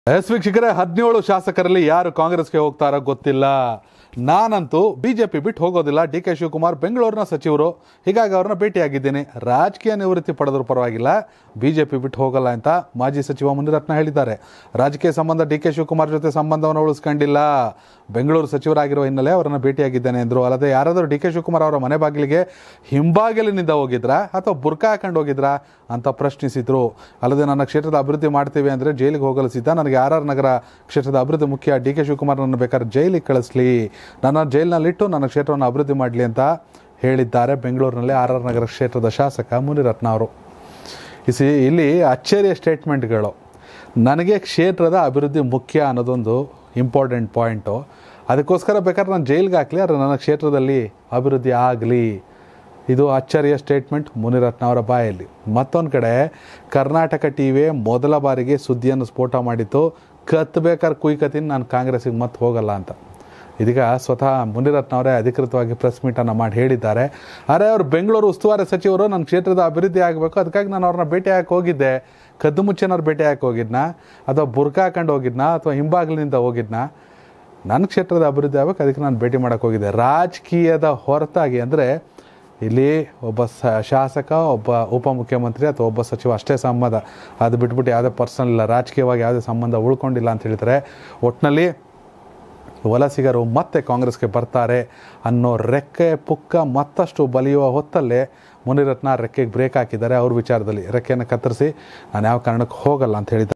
S ವೀಕ್ಷಕರೇ ಹದಿನೇಳು ಶಾಸಕರಲ್ಲಿ ಯಾರು ಕಾಂಗ್ರೆಸ್ಗೆ ಹೋಗ್ತಾರೋ ಗೊತ್ತಿಲ್ಲ ನಾನಂತೂ ಬಿಜೆಪಿ ಬಿಟ್ಟು ಹೋಗೋದಿಲ್ಲ ಡಿ ಕೆ ಶಿವಕುಮಾರ್ ಬೆಂಗಳೂರಿನ ಸಚಿವರು ಹೀಗಾಗಿ ಅವ್ರನ್ನ ಭೇಟಿಯಾಗಿದ್ದೇನೆ ರಾಜಕೀಯ ನಿವೃತ್ತಿ ಪಡೆದ್ರು ಪರವಾಗಿಲ್ಲ ಬಿಜೆಪಿ ಬಿಟ್ಟು ಹೋಗಲ್ಲ ಅಂತ ಮಾಜಿ ಸಚಿವ ಮುನಿರತ್ನ ಹೇಳಿದ್ದಾರೆ ರಾಜಕೀಯ ಸಂಬಂಧ ಡಿ ಕೆ ಶಿವಕುಮಾರ್ ಜೊತೆ ಸಂಬಂಧವನ್ನು ಉಳಿಸ್ಕೊಂಡಿಲ್ಲ ಬೆಂಗಳೂರು ಸಚಿವರಾಗಿರುವ ಹಿನ್ನೆಲೆ ಅವರನ್ನ ಭೇಟಿಯಾಗಿದ್ದೇನೆ ಎಂದರು ಅಲ್ಲದೆ ಯಾರಾದರೂ ಡಿ ಕೆ ಶಿವಕುಮಾರ್ ಅವರ ಮನೆ ಬಾಗಿಲಿಗೆ ಹಿಂಬಾಗಿಲಿನಿಂದ ಹೋಗಿದ್ರಾ ಅಥವಾ ಬುರ್ಕಾ ಹಾಕೊಂಡು ಹೋಗಿದ್ರಾ ಅಂತ ಪ್ರಶ್ನಿಸಿದ್ರು ಅಲ್ಲದೆ ನನ್ನ ಕ್ಷೇತ್ರದ ಅಭಿವೃದ್ಧಿ ಮಾಡ್ತೀವಿ ಅಂದರೆ ಜೈಲಿಗೆ ಹೋಗಲು ಸಿದ್ಧ ನನಗೆ ಆರ್ ಆರ್ ನಗರ ಕ್ಷೇತ್ರದ ಅಭಿವೃದ್ಧಿ ಮುಖ್ಯ ಡಿ ಕೆ ಶಿವಕುಮಾರ್ ನನ್ನ ಬೇಕಾದ್ರೆ ಜೈಲಿಗೆ ಕಳಿಸ್ಲಿ ನನ್ನ ಜೈಲಿನಲ್ಲಿಟ್ಟು ನನ್ನ ಕ್ಷೇತ್ರವನ್ನು ಅಭಿವೃದ್ಧಿ ಮಾಡಲಿ ಅಂತ ಹೇಳಿದ್ದಾರೆ ಬೆಂಗಳೂರಿನಲ್ಲಿ ಆರ್ ಆರ್ ನಗರ ಕ್ಷೇತ್ರದ ಶಾಸಕ ಮುನಿರತ್ನ ಅವರು ಇಸಿ ಇಲ್ಲಿ ಅಚ್ಚರಿಯ ಸ್ಟೇಟ್ಮೆಂಟ್ಗಳು ನನಗೆ ಕ್ಷೇತ್ರದ ಅಭಿವೃದ್ಧಿ ಮುಖ್ಯ ಅನ್ನೋದೊಂದು ಇಂಪಾರ್ಟೆಂಟ್ ಪಾಯಿಂಟು ಅದಕ್ಕೋಸ್ಕರ ಬೇಕಾದ್ರೆ ನಾನು ಜೈಲಿಗೆ ಹಾಕಲಿ ಆದರೆ ನನ್ನ ಕ್ಷೇತ್ರದಲ್ಲಿ ಅಭಿವೃದ್ಧಿ ಆಗಲಿ ಇದು ಅಚ್ಚರಿಯ ಸ್ಟೇಟ್ಮೆಂಟ್ ಮುನಿರತ್ನ ಅವರ ಬಾಯಲ್ಲಿ ಮತ್ತೊಂದು ಕಡೆ ಕರ್ನಾಟಕ ಟಿ ವಿ ಮೊದಲ ಬಾರಿಗೆ ಸುದ್ದಿಯನ್ನು ಸ್ಫೋಟ ಮಾಡಿತ್ತು ಕತ್ತಬೇಕಾದ್ರೆ ಕುಯ್ಕತೀನಿ ನಾನು ಕಾಂಗ್ರೆಸ್ಸಿಗೆ ಮತ್ತೆ ಹೋಗಲ್ಲ ಅಂತ ಇದೀಗ ಸ್ವತಃ ಮುನಿರತ್ನ ಅವರೇ ಅಧಿಕೃತವಾಗಿ ಪ್ರೆಸ್ ಮೀಟನ್ನು ಮಾಡಿ ಹೇಳಿದ್ದಾರೆ ಅರೆ ಅವರು ಬೆಂಗಳೂರು ಉಸ್ತುವಾರಿ ಸಚಿವರು ನನ್ನ ಕ್ಷೇತ್ರದ ಅಭಿವೃದ್ಧಿ ಆಗಬೇಕು ಅದಕ್ಕಾಗಿ ನಾನು ಅವ್ರನ್ನ ಭೇಟಿ ಹಾಕಿ ಹೋಗಿದ್ದೆ ಕದ್ದು ಮುಚ್ಚನವ್ರು ಭೇಟಿ ಹಾಕಿ ಹೋಗಿದ್ನಾ ಅಥವಾ ಬುರ್ಕಾ ಹಾಕೊಂಡು ಹೋಗಿದ್ನಾ ಅಥವಾ ಹಿಂಬಾಗಿಲಿನಿಂದ ಹೋಗಿದ್ನಾ ನನ್ನ ಕ್ಷೇತ್ರದ ಅಭಿವೃದ್ಧಿ ಆಗಬೇಕು ಅದಕ್ಕೆ ನಾನು ಭೇಟಿ ಮಾಡೋಕ್ಕೆ ಹೋಗಿದ್ದೆ ರಾಜಕೀಯದ ಹೊರತಾಗಿ ಅಂದರೆ ಇಲ್ಲಿ ಒಬ್ಬ ಸ ಶಾಸಕ ಒಬ್ಬ ಉಪಮುಖ್ಯಮಂತ್ರಿ ಅಥವಾ ಒಬ್ಬ ಸಚಿವ ಅಷ್ಟೇ ಸಂಬಂಧ ಅದು ಬಿಟ್ಬಿಟ್ಟು ಯಾವುದೇ ಪರ್ಸನಲ್ ಇಲ್ಲ ರಾಜಕೀಯವಾಗಿ ಯಾವುದೇ ಸಂಬಂಧ ಉಳ್ಕೊಂಡಿಲ್ಲ ಅಂತ ಹೇಳ್ತಾರೆ ಒಟ್ಟಿನಲ್ಲಿ ವಲಸಿಗರು ಮತ್ತೆ ಕಾಂಗ್ರೆಸ್ಗೆ ಬರ್ತಾರೆ ಅನ್ನೋ ರೆಕ್ಕೆ ಪುಕ್ಕ ಮತ್ತಷ್ಟು ಬಲಿಯುವ ಹೊತ್ತಲ್ಲೇ ಮುನಿರತ್ನ ರೆಕ್ಕೆಗೆ ಬ್ರೇಕ್ ಹಾಕಿದ್ದಾರೆ ಅವ್ರ ವಿಚಾರದಲ್ಲಿ ರೆಕ್ಕೆಯನ್ನು ಕತ್ತರಿಸಿ ನಾನು ಯಾವ ಕಾರಣಕ್ಕೆ ಹೋಗಲ್ಲ ಅಂತ ಹೇಳಿದ್ದಾರೆ